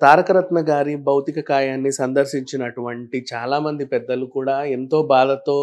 తారకరత్న గారి భౌతిక కాయాన్ని సందర్శించినటువంటి చాలా మంది పెద్దలు కూడా ఎంతో బాధతో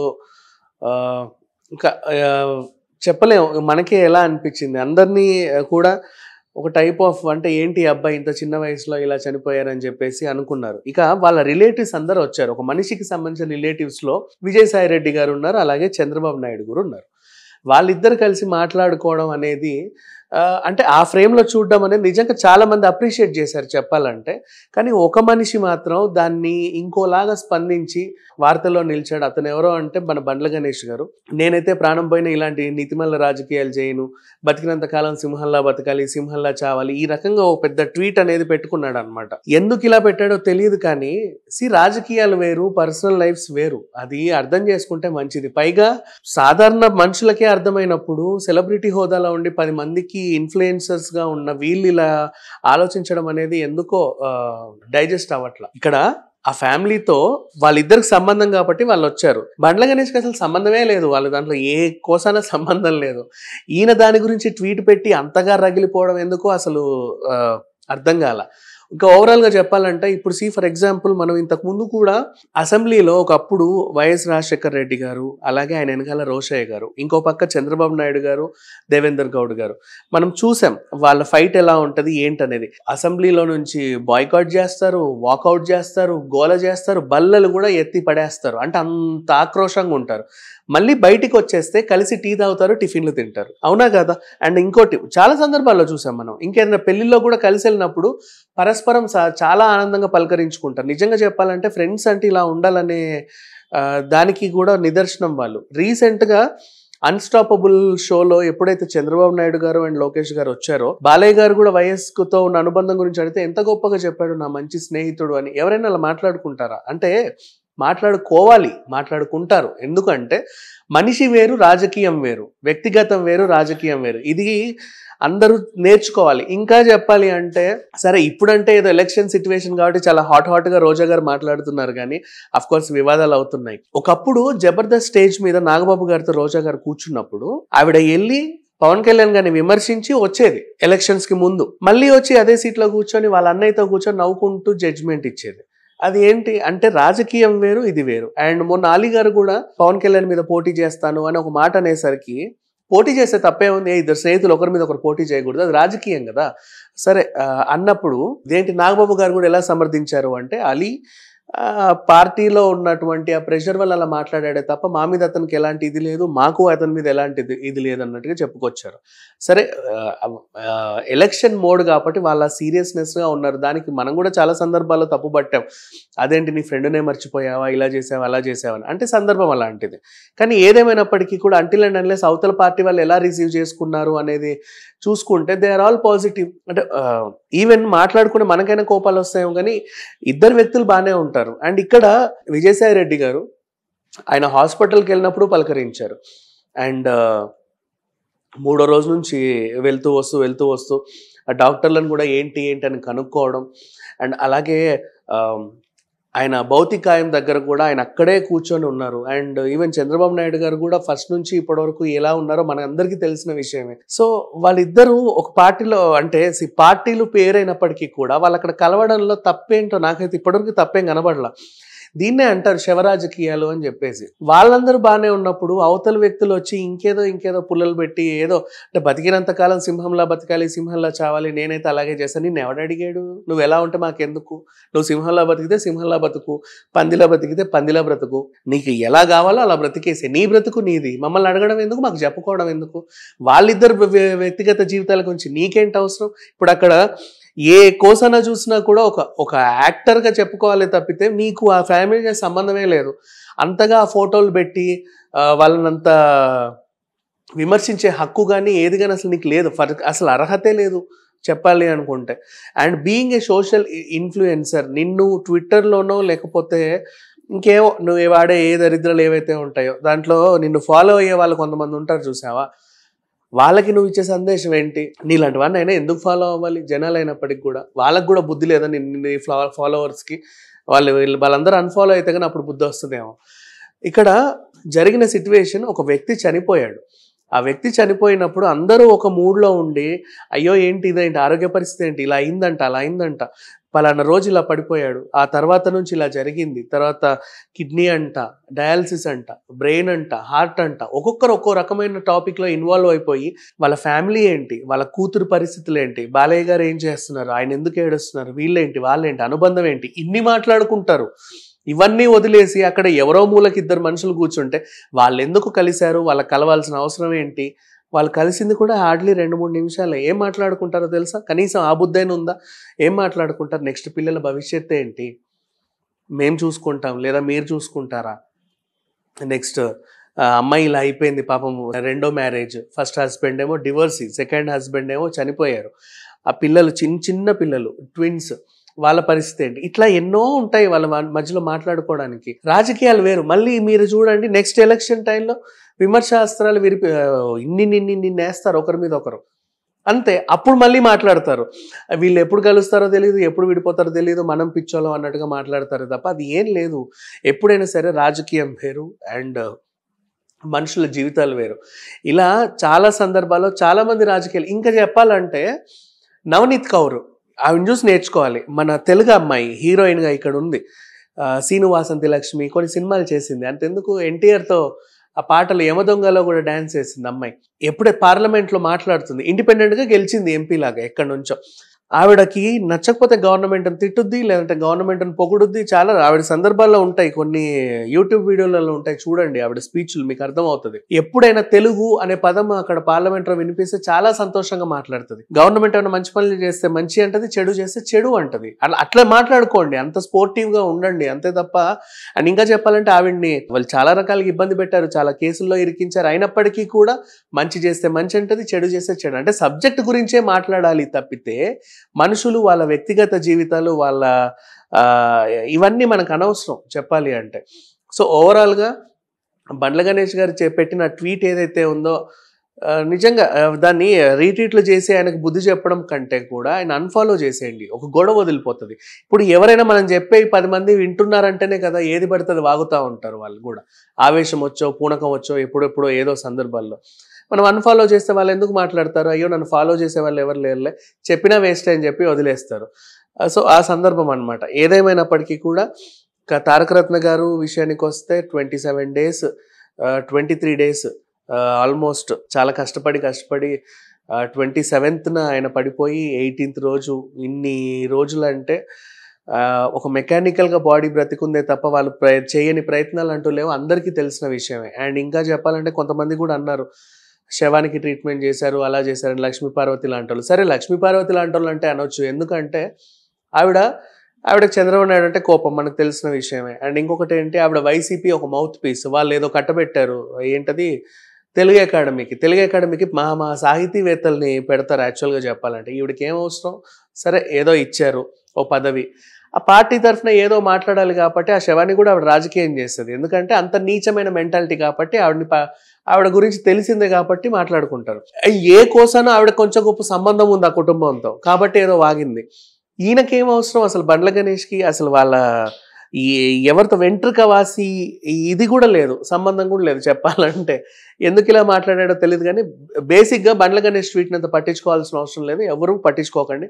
ఆ, ఇంకా ఆ, చెప్పలేము మనకే ఎలా అనిపించింది అందరినీ కూడా ఒక టైప్ ఆఫ్ అంటే ఏంటి ఈ అబ్బాయి ఇంత చిన్న వయసులో ఇలా చనిపోయారని చెప్పేసి అనుకున్నారు ఇక వాళ్ళ రిలేటివ్స్ అందరూ వచ్చారు ఒక మనిషికి సంబంధించిన రిలేటివ్స్ లో విజయసాయి రెడ్డి గారు ఉన్నారు అలాగే చంద్రబాబు నాయుడు గారు ఉన్నారు వాళ్ళిద్దరు కలిసి మాట్లాడుకోవడం అనేది ఆ, అంటే ఆ frame లో చూడడం అనేది నిజంగా చాలా మంది అప్రిషియేట్ చేశారు చెప్పాలంటే కానీ ఒక మనిషి మాత్రం దాన్ని ఇంకోలాగా స్పందించి వార్తల్లో నిలిచాడు అతను ఎవరో అంటే మన బండ్ల గణేష్ గారు నేనైతే ప్రాణం పోయిన ఇలాంటి నీతిమల్ల రాజకీయాలు చేయను బతికినంత కాలం సింహంలా బతకాలి సింహంలా చావాలి ఈ రకంగా ఒక పెద్ద ట్వీట్ అనేది పెట్టుకున్నాడు అనమాట ఎందుకు ఇలా పెట్టాడో తెలియదు కానీ సి రాజకీయాలు వేరు పర్సనల్ లైఫ్స్ వేరు అది అర్థం చేసుకుంటే మంచిది పైగా సాధారణ మనుషులకే అర్థమైనప్పుడు సెలబ్రిటీ హోదాలో ఉండి పది మందికి ఇన్ఫ్లుయెన్సర్స్ గా ఉన్న వీళ్ళు ఇలా ఆలోచించడం అనేది ఎందుకో డైజెస్ట్ అవ్వట్ల ఇక్కడ ఆ ఫ్యామిలీతో వాళ్ళిద్దరికి సంబంధం కాబట్టి వాళ్ళు వచ్చారు బండ్ల గణేష్కి అసలు సంబంధమే లేదు వాళ్ళ దాంట్లో ఏ కోసాన సంబంధం లేదు ఈయన దాని గురించి ట్వీట్ పెట్టి అంతగా రగిలిపోవడం ఎందుకో అసలు ఆ, అర్థం కాల ఇంకా ఓవరాల్ గా చెప్పాలంటే ఇప్పుడు సి ఫర్ ఎగ్జాంపుల్ మనం ఇంతకు ముందు కూడా అసెంబ్లీలో ఒకప్పుడు వైఎస్ రాజశేఖర్ రెడ్డి గారు అలాగే ఆయన వెనకాల రోషయ్య గారు ఇంకో పక్క చంద్రబాబు నాయుడు గారు దేవేందర్ గౌడ్ గారు మనం చూసాం వాళ్ళ ఫైట్ ఎలా ఉంటది ఏంటనేది అసెంబ్లీలో నుంచి బాయ్కాట్ చేస్తారు వాకౌట్ చేస్తారు గోల చేస్తారు బల్లలు కూడా ఎత్తి పడేస్తారు అంటే అంత ఆక్రోషంగా ఉంటారు మళ్ళీ బయటికి వచ్చేస్తే కలిసి టీ తాగుతారు టిఫిన్లు తింటారు అవునా కదా అండ్ ఇంకోటి చాలా సందర్భాల్లో చూసాం మనం ఇంకేదైనా పెళ్లిలో కూడా కలిసి వెళ్ళినప్పుడు పరస్పరం సా- చాలా ఆనందంగా పలకరించుకుంటారు నిజంగా చెప్పాలంటే ఫ్రెండ్స్ అంటే ఇలా ఉండాలనే ఆ, దానికి కూడా నిదర్శనం వాళ్ళు రీసెంట్గా అన్స్టాపబుల్ షోలో ఎప్పుడైతే చంద్రబాబు నాయుడు గారు అండ్ లోకేష్ గారు వచ్చారో బాలయ్య గారు కూడా వయస్సుతో ఉన్న అనుబంధం గురించి అడిగితే ఎంత గొప్పగా చెప్పాడు నా మంచి స్నేహితుడు అని ఎవరైనా అలా మాట్లాడుకుంటారా అంటే మాట్లాడుకోవాలి మాట్లాడుకుంటారు ఎందుకంటే మనిషి వేరు రాజకీయం వేరు వ్యక్తిగతం వేరు రాజకీయం వేరు ఇది అందరూ నేర్చుకోవాలి ఇంకా చెప్పాలి అంటే సరే ఇప్పుడంటే ఏదో ఎలక్షన్ సిచ్యువేషన్ కాబట్టి చాలా హాట్ హాట్ గా రోజా గారు మాట్లాడుతున్నారు కానీ అఫ్ కోర్స్ వివాదాలు అవుతున్నాయి ఒకప్పుడు జబర్దస్త్ స్టేజ్ మీద నాగబాబు గారితో రోజా గారు కూర్చున్నప్పుడు ఆవిడ వెళ్ళి పవన్ కళ్యాణ్ గారిని విమర్శించి వచ్చేది ఎలక్షన్స్ కి ముందు మళ్ళీ వచ్చి అదే సీట్లో కూర్చొని వాళ్ళ అన్నయ్యతో కూర్చొని నవ్వుకుంటూ జడ్జ్మెంట్ ఇచ్చేది అది ఏంటి అంటే రాజకీయం వేరు ఇది వేరు అండ్ మొన్న అలీ గారు కూడా పవన్ కళ్యాణ్ మీద పోటీ చేస్తాను అని ఒక మాట అనేసరికి పోటీ చేస్తే తప్పే ఉంది ఏ ఇద్దరు స్నేహితులు ఒకరి మీద ఒకరు పోటీ చేయకూడదు అది రాజకీయం కదా సరే ఆ, అన్నప్పుడు ఇదేంటి నాగబాబు గారు కూడా ఎలా సమర్థించారు అంటే అలీ ఆ, పార్టీలో ఉన్నటువంటి ఆ ప్రెషర్ వల్ల అలా మాట్లాడాడే తప్ప మా మీద అతనికి ఎలాంటి ఇది లేదు మాకు అతని మీద ఎలాంటి ఇది ఇది లేదు అన్నట్టుగా చెప్పుకొచ్చారు సరే ఎలక్షన్ మోడ్ కాబట్టి వాళ్ళ సీరియస్నెస్ గా ఉన్నారు దానికి మనం కూడా చాలా సందర్భాల్లో తప్పు పట్టాం అదేంటి నీ ఫ్రెండ్నే మర్చిపోయావా ఇలా చేసావా అలా చేసావా అని. అంటే సందర్భం అలాంటిది కానీ ఏదేమైనప్పటికీ కూడా అంటిల్ అండ్ అన్లెస్ అవతల పార్టీ వాళ్ళు ఎలా రిసీవ్ చేసుకున్నారు అనేది చూసుకుంటే దే ఆర్ ఆల్ పాజిటివ్ అంటే ఈవెన్ మాట్లాడుకునే మనకైనా కోపాలు వస్తాయేమో కానీ ఇద్దరు వ్యక్తులు బాగానే ఉంటారు అండ్ ఇక్కడ విజయసాయి రెడ్డి గారు ఆయన హాస్పిటల్కి వెళ్ళినప్పుడు పలకరించారు అండ్ మూడో రోజు నుంచి వెళ్తూ వస్తూ వెళ్తూ వస్తూ ఆ డాక్టర్లను కూడా ఏంటి ఏంటి అని కనుక్కోవడం అండ్ అలాగే ఆ, ఆయన భౌతికాయం దగ్గర కూడా ఆయన అక్కడే కూర్చొని ఉన్నారు అండ్ ఈవెన్ చంద్రబాబు నాయుడు గారు కూడా ఫస్ట్ నుంచి ఇప్పటి వరకు ఎలా ఉన్నారో మన అందరికీ తెలిసిన విషయమే సో వాళ్ళిద్దరూ ఒక పార్టీలో అంటే సి- పార్టీలు పేరైనప్పటికీ కూడా వాళ్ళు అక్కడ కలవడంలో తప్పేంటో నాకైతే ఇప్పటివరకు తప్పేం కనబడలా దీన్నే అంటారు శవరాజకీయాలు అని చెప్పేసి వాళ్ళందరూ బాగానే ఉన్నప్పుడు అవతల వ్యక్తులు వచ్చి ఇంకేదో ఇంకేదో పుల్లలు పెట్టి ఏదో అంటే బతికినంత కాలం సింహంలా బతకాలి సింహంలా చావాలి నేనైతే అలాగే చేస్తాను నిన్ను ఎవడు అడిగాడు నువ్వు ఎలా ఉంటే మాకెందుకు నువ్వు సింహంలా బతికితే సింహంలా బతుకు పందిలా బతికితే పందిలా బ్రతుకు నీకు ఎలా కావాలో అలా బ్రతికేసే నీ బ్రతుకు నీది మమ్మల్ని అడగడం ఎందుకు మాకు చెప్పుకోవడం ఎందుకు వాళ్ళిద్దరు వ్య- వ్యక్తిగత జీవితాల గురించి నీకేంటి అవసరం ఇప్పుడు అక్కడ ఏ కోసన చూసినా కూడా ఒక ఒక యాక్టర్గా చెప్పుకోవాలి తప్పితే నీకు ఆ ఫ్యామిలీకి సంబంధమే లేదు అంతగా ఆ ఫోటోలు పెట్టి ఆ, వాళ్ళనంత విమర్శించే హక్కు కానీ ఏది కానీ అసలు నీకు లేదు ఫర్ అసలు అర్హతే లేదు చెప్పాలి అనుకుంటే and being a social influencer నిన్ను ట్విట్టర్లోనో లేకపోతే ఇంకేవో నువ్వు వాడే ఏ దరిద్రాలు ఏవైతే ఉంటాయో దాంట్లో నిన్ను ఫాలో అయ్యే వాళ్ళు కొంతమంది ఉంటారు చూసావా వాళ్ళకి నువ్వు ఇచ్చే సందేశం ఏంటి నీలాంటి వాడిని అయినా ఎందుకు ఫాలో అవ్వాలి జనాలు అయినప్పటికి కూడా వాళ్ళకి కూడా బుద్ధి లేదా నీ నీ ఫాలోవర్స్కి వాళ్ళు వీళ్ళు వాళ్ళందరూ అన్ఫాలో అయితే కానీ అప్పుడు బుద్ధి వస్తుందేమో ఇక్కడ జరిగిన సిచ్యువేషన్ ఒక వ్యక్తి చనిపోయాడు ఆ వ్యక్తి చనిపోయినప్పుడు అందరూ ఒక మూడ్లో ఉండి అయ్యో ఏంటి ఇదేంటి ఆరోగ్య పరిస్థితి ఏంటి ఇలా అయిందంట అలా అయిందంట పలానా రోజు ఇలా పడిపోయాడు ఆ తర్వాత నుంచి ఇలా జరిగింది తర్వాత కిడ్నీ అంట డయాలసిస్ అంట బ్రెయిన్ అంట హార్ట్ అంట ఒక్కొక్కరు ఒక్కో రకమైన టాపిక్లో ఇన్వాల్వ్ అయిపోయి వాళ్ళ ఫ్యామిలీ ఏంటి వాళ్ళ కూతురు పరిస్థితులు ఏంటి బాలయ్య గారు ఏం చేస్తున్నారు ఆయన ఎందుకు ఏడుస్తున్నారు వీళ్ళేంటి వాళ్ళేంటి అనుబంధం ఏంటి ఇన్ని మాట్లాడుకుంటారు ఇవన్నీ వదిలేసి అక్కడ ఎవరో మూలకి ఇద్దరు మనుషులు కూర్చుంటే వాళ్ళు ఎందుకు కలిశారు వాళ్ళకి కలవాల్సిన అవసరం ఏంటి వాళ్ళు కలిసింది కూడా హార్డ్లీ రెండు మూడు నిమిషాలే ఏం మాట్లాడుకుంటారో తెలుసా కనీసం ఆ బుద్ధైన ఉందా ఏం మాట్లాడుకుంటారు నెక్స్ట్ పిల్లల భవిష్యత్తు ఏంటి మేం చూసుకుంటాం లేదా మీరు చూసుకుంటారా నెక్స్ట్ అమ్మాయి ఇలా అయిపోయింది పాపం రెండో మ్యారేజ్ ఫస్ట్ హస్బెండ్ ఏమో డివోర్సీ సెకండ్ హస్బెండ్ ఏమో చనిపోయారు ఆ పిల్లలు చిన్న చిన్న పిల్లలు ట్విన్స్ వాళ్ళ పరిస్థితి ఏంటి ఇట్లా ఎన్నో ఉంటాయి వాళ్ళ మ- మధ్యలో మాట్లాడుకోవడానికి రాజకీయాలు వేరు మళ్ళీ మీరు చూడండి నెక్స్ట్ ఎలక్షన్ టైంలో విమర్శాస్త్రాలు విరిపి ఆ, ఇన్ని నిన్ని నిన్ను వేస్తారు ఒకరి మీద ఒకరు అంతే అప్పుడు మళ్ళీ మాట్లాడతారు వీళ్ళు ఎప్పుడు కలుస్తారో తెలియదు ఎప్పుడు విడిపోతారో తెలియదు మనం పిచ్చోళ్ళం అన్నట్టుగా మాట్లాడతారు తప్ప అది ఏం లేదు ఎప్పుడైనా సరే రాజకీయం వేరు అండ్ మనుషుల జీవితాలు వేరు ఇలా చాలా సందర్భాల్లో చాలా మంది రాజకీయాలు ఇంకా చెప్పాలంటే నవనీత్ కౌర్ ఆవిడ చూసి నేర్చుకోవాలి మన తెలుగు అమ్మాయి హీరోయిన్గా ఇక్కడ ఉంది ఆ, సీను వాసంతి లక్ష్మి కొన్ని సినిమాలు చేసింది అంతెందుకు ఎన్టీఆర్తో ఆ పాటలు యమదొంగలో కూడా డాన్స్ చేసింది అమ్మాయి ఎప్పుడే పార్లమెంట్లో మాట్లాడుతుంది ఇండిపెండెంట్గా గెలిచింది ఎంపీ లాగా ఎక్కడి నుంచో ఆవిడకి నచ్చకపోతే గవర్నమెంట్ తిట్టుద్ది లేదంటే గవర్నమెంట్ పొగుడుద్ది చాలా ఆవిడ సందర్భాల్లో ఉంటాయి కొన్ని యూట్యూబ్ వీడియోలలో ఉంటాయి చూడండి ఆవిడ స్పీచ్లు మీకు అర్థమవుతుంది ఎప్పుడైనా తెలుగు అనే పదం అక్కడ పార్లమెంట్లో వినిపిస్తే చాలా సంతోషంగా మాట్లాడుతుంది గవర్నమెంట్ ఏమైనా మంచి పనులు చేస్తే మంచి అంటది చెడు చేస్తే చెడు అంటది అట్లా అట్లా మాట్లాడుకోండి అంత స్పోర్టివ్ గా ఉండండి అంతే తప్ప అండ్ ఇంకా చెప్పాలంటే ఆవిడ్ని వాళ్ళు చాలా రకాలుగా ఇబ్బంది పెట్టారు చాలా కేసుల్లో ఇరికించారు అయినప్పటికీ కూడా మంచి చేస్తే మంచి అంటది చెడు చేస్తే చెడు అంటే సబ్జెక్ట్ గురించే మాట్లాడాలి తప్పితే మనుషులు వాళ్ళ వ్యక్తిగత జీవితాలు వాళ్ళ ఆ, ఇవన్నీ మనకు అనవసరం చెప్పాలి అంటే సో ఓవరాల్గా బండ్ల గణేష్ గారు చే- పెట్టిన ట్వీట్ ఏదైతే ఉందో ఆ, నిజంగా ఆ, దాన్ని రీట్వీట్లు చేసి ఆయనకు బుద్ధి చెప్పడం కంటే కూడా ఆయన అన్ఫాలో చేసేయండి ఒక గొడవ వదిలిపోతుంది ఇప్పుడు ఎవరైనా మనం చెప్పే ఈ పది మంది వింటున్నారంటేనే కదా ఏది పడుతుంది వాగుతూ ఉంటారు వాళ్ళు కూడా ఆవేశం వచ్చో పూనకం వచ్చో ఎప్పుడెప్పుడో ఏదో సందర్భాల్లో మనం అన్ఫాలో చేస్తే వాళ్ళు ఎందుకు మాట్లాడతారు అయ్యో నన్ను ఫాలో చేసే వాళ్ళు ఎవరు లేరులే చెప్పినా వేస్ట్ అని చెప్పి వదిలేస్తారు ఆ, సో ఆ సందర్భం అన్నమాట ఏదేమైనప్పటికీ కూడా క- తారక రత్న గారు విషయానికి వస్తే twenty seven days twenty three days almost చాలా కష్టపడి కష్టపడి ట్వంటీ సెవెంత్న ఆయన పడిపోయి ఎయిటీన్త్ రోజు ఇన్ని రోజులు అంటే ఆ, ఒక మెకానికల్గా బాడీ బ్రతికుందే తప్ప వాళ్ళు ప్ర చేయని ప్రయత్నాలు అంటూ లేవు అందరికీ తెలిసిన విషయమే అండ్ ఇంకా చెప్పాలంటే కొంతమంది కూడా అన్నారు శవానికి ట్రీట్మెంట్ చేశారు అలా చేశారు లక్ష్మీ పార్వతి లాంటి వాళ్ళు సరే లక్ష్మీ పార్వతి లాంటి వాళ్ళు అంటే అనొచ్చు ఎందుకంటే ఆవిడ ఆవిడకి చంద్రబాబు నాయుడు అంటే కోపం మనకు తెలిసిన విషయమే అండ్ ఇంకొకటి ఏంటి ఆవిడ వైసీపీ ఒక మౌత్ పీస్ వాళ్ళు ఏదో కట్టబెట్టారు ఏంటది తెలుగు అకాడమీకి తెలుగు అకాడమీకి మా మా సాహితీవేత్తల్ని పెడతారు యాక్చువల్గా చెప్పాలంటే ఈవిడకి ఏం అవసరం సరే ఏదో ఇచ్చారు ఓ పదవి ఆ పార్టీ తరఫున ఏదో మాట్లాడాలి కాబట్టి ఆ శవాన్ని కూడా ఆవిడ రాజకీయం చేస్తుంది ఎందుకంటే అంత నీచమైన మెంటాలిటీ కాబట్టి ఆవిడని ప- ఆవిడ గురించి తెలిసిందే కాబట్టి మాట్లాడుకుంటారు ఏ కోసానో ఆవిడ కొంచెం గొప్ప సంబంధం ఉంది ఆ కుటుంబంతో కాబట్టి ఏదో వాగింది ఈయనకేం అవసరం అసలు బండ్ల గణేష్కి అసలు వాళ్ళ ఈ ఎవరితో వెంట్రుక వాసి ఇది కూడా లేదు సంబంధం కూడా లేదు చెప్పాలంటే ఎందుకు ఇలా మాట్లాడాడో తెలియదు కానీ బేసిక్గా బండ్ల గణేష్ ట్వీట్ని అంత పట్టించుకోవాల్సిన అవసరం లేదు ఎవరు పట్టించుకోకండి